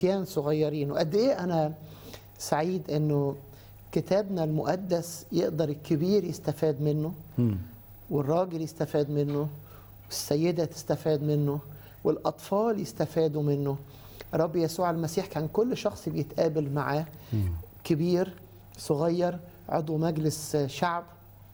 فتيان صغيرين وقد ايه انا سعيد انه كتابنا المقدس يقدر الكبير يستفاد منه مم. والراجل يستفاد منه والسيدة تستفاد منه والأطفال يستفادوا منه رب يسوع المسيح كان كل شخص بيتقابل معاه كبير صغير عضو مجلس شعب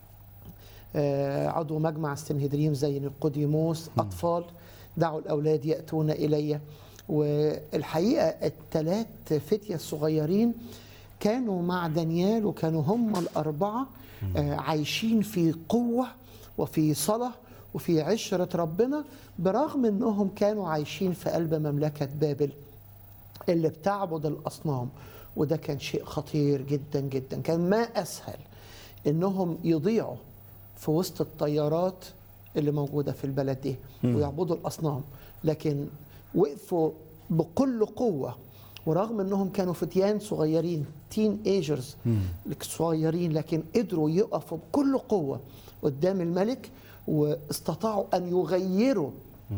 آه، عضو مجمع السنهدريم زي نيقوديموس أطفال دعوا الأولاد يأتون إلي والحقيقة الثلاث فتية الصغيرين كانوا مع دانيال وكانوا هم الأربعة آه، عايشين في قوة وفي صلاة وفي عشرة ربنا برغم أنهم كانوا عايشين في قلب مملكة بابل اللي بتعبد الأصنام وده كان شيء خطير جدا جدا كان ما أسهل إنهم يضيعوا في وسط الطيارات اللي موجودة في البلد دي ويعبدوا الأصنام لكن وقفوا بكل قوة ورغم انهم كانوا فتيان صغيرين تين ايجرز صغيرين لكن قدروا يقفوا بكل قوة قدام الملك واستطاعوا ان يغيروا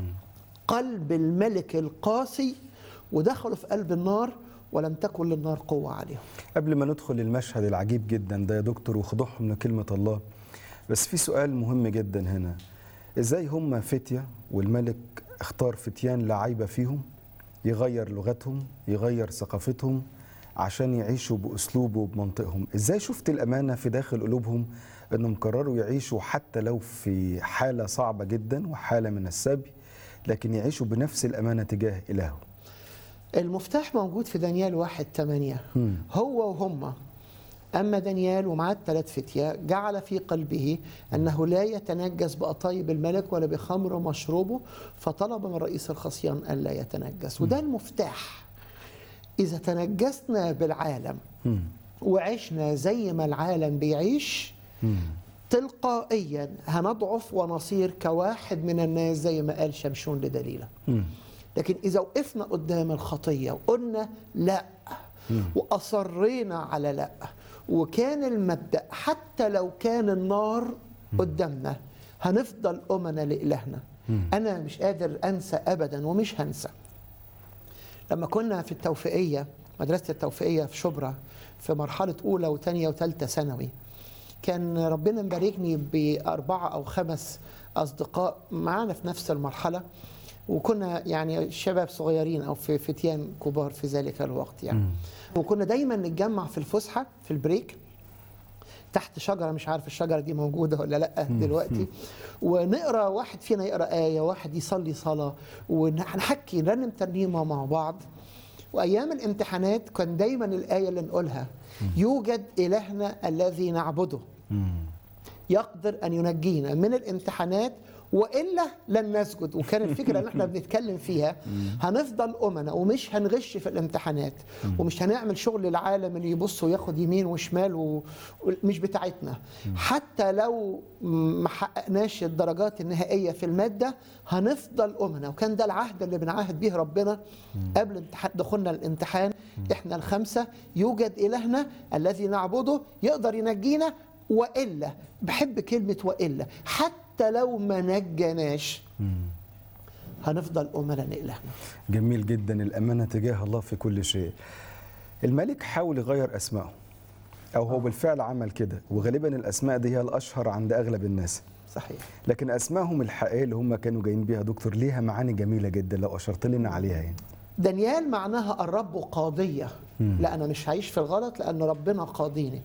قلب الملك القاسي ودخلوا في قلب النار ولم تكن للنار قوة عليهم قبل ما ندخل المشهد العجيب جدا ده يا دكتور وخضوعهم من كلمة الله بس في سؤال مهم جدا هنا ازاي هم فتية والملك اختار فتيان لا عيب فيهم يغير لغتهم يغير ثقافتهم عشان يعيشوا بأسلوبه وبمنطقهم ازاي شفت الأمانة في داخل قلوبهم انهم قرروا يعيشوا حتى لو في حالة صعبة جدا وحالة من السبي لكن يعيشوا بنفس الأمانة تجاه إلهه المفتاح موجود في دانيال واحد ثمانية هو وهم أما دانيال ومعاه الثلاث فتية جعل في قلبه أنه لا يتنجس بأطايب الملك ولا بخمر مشروبه فطلب من رئيس الخصيان ألا يتنجس وده المفتاح إذا تنجسنا بالعالم وعشنا زي ما العالم بيعيش تلقائيا هنضعف ونصير كواحد من الناس زي ما قال شمشون لدليله لكن إذا وقفنا قدام الخطية وقلنا لا وأصرينا على لا وكان المبدأ حتى لو كان النار قدامنا هنفضل أمنا لإلهنا أنا مش قادر أنسى أبدا ومش هنسى لما كنا في التوفيقية مدرسة التوفيقية في شبرا في مرحلة أولى وثانية وثالثة ثانوي كان ربنا مباركني بأربعة أو خمس أصدقاء معانا في نفس المرحلة وكنا يعني شباب صغيرين أو في فتيان كبار في ذلك الوقت يعني وكنا دايما نتجمع في الفسحة في البريك تحت شجرة مش عارف الشجرة دي موجودة ولا لأ دلوقتي ونقرأ واحد فينا يقرأ آية واحد يصلي صلاة ونحكي نرنم ترنيمة مع بعض وأيام الامتحانات كان دايما الآية اللي نقولها يوجد إلهنا الذي نعبده يقدر أن ينجينا من الامتحانات والا لن نسجد وكان الفكره اللي احنا بنتكلم فيها هنفضل امنا ومش هنغش في الامتحانات ومش هنعمل شغل العالم اللي يبص وياخد يمين وشمال ومش بتاعتنا حتى لو ما حققناش الدرجات النهائيه في الماده هنفضل امنا وكان ده العهد اللي بنعاهد بيه ربنا قبل امتحان دخولنا الامتحان احنا الخمسه يوجد الهنا الذي نعبده يقدر ينجينا والا بحب كلمه والا حتى حتى لو ما نجناش هنفضل أمنا لإلهنا جميل جدا الأمانة تجاه الله في كل شيء الملك حاول يغير أسمائه أو هو بالفعل عمل كده وغالبا الأسماء دي هي الأشهر عند أغلب الناس صحيح لكن أسمائهم الحقيقية اللي هم كانوا جايين بيها دكتور ليها معاني جميلة جدا لو أشرت لنا عليها يعني دانيال معناها الرب قاضية لا أنا مش هعيش في الغلط لأن ربنا قاضيني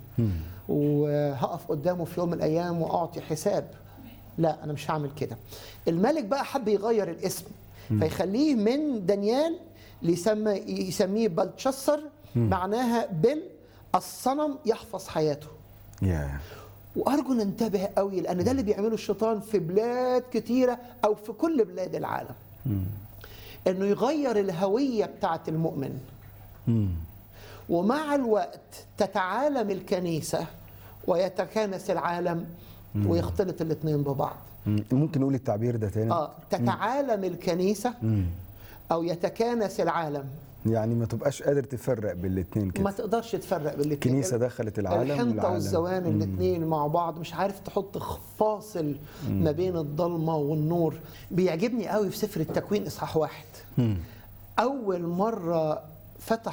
وهقف قدامه في يوم من الأيام وأعطي حساب لا انا مش هعمل كده الملك بقى حب يغير الاسم فيخليه من دانيال ليسمى يسميه بلتشسر معناها بل الصنم يحفظ حياته yeah. وارجو ننتبه قوي لان ده اللي بيعمله الشيطان في بلاد كتيره او في كل بلاد العالم انه يغير الهويه بتاعه المؤمن ومع الوقت تتعالم الكنيسه ويتكانس العالم ويختلط الاثنين ببعض ممكن نقول التعبير ده تاني اه تتعالم الكنيسه او يتكانس العالم يعني ما تبقاش قادر تفرق بين الاثنين كده ما تقدرش تفرق بين الاثنين الكنيسه دخلت العالم الحنطه والعالم. والزوان الاثنين مع بعض مش عارف تحط فاصل ما بين الضلمه والنور بيعجبني قوي في سفر التكوين اصحاح واحد مم. اول مره فتح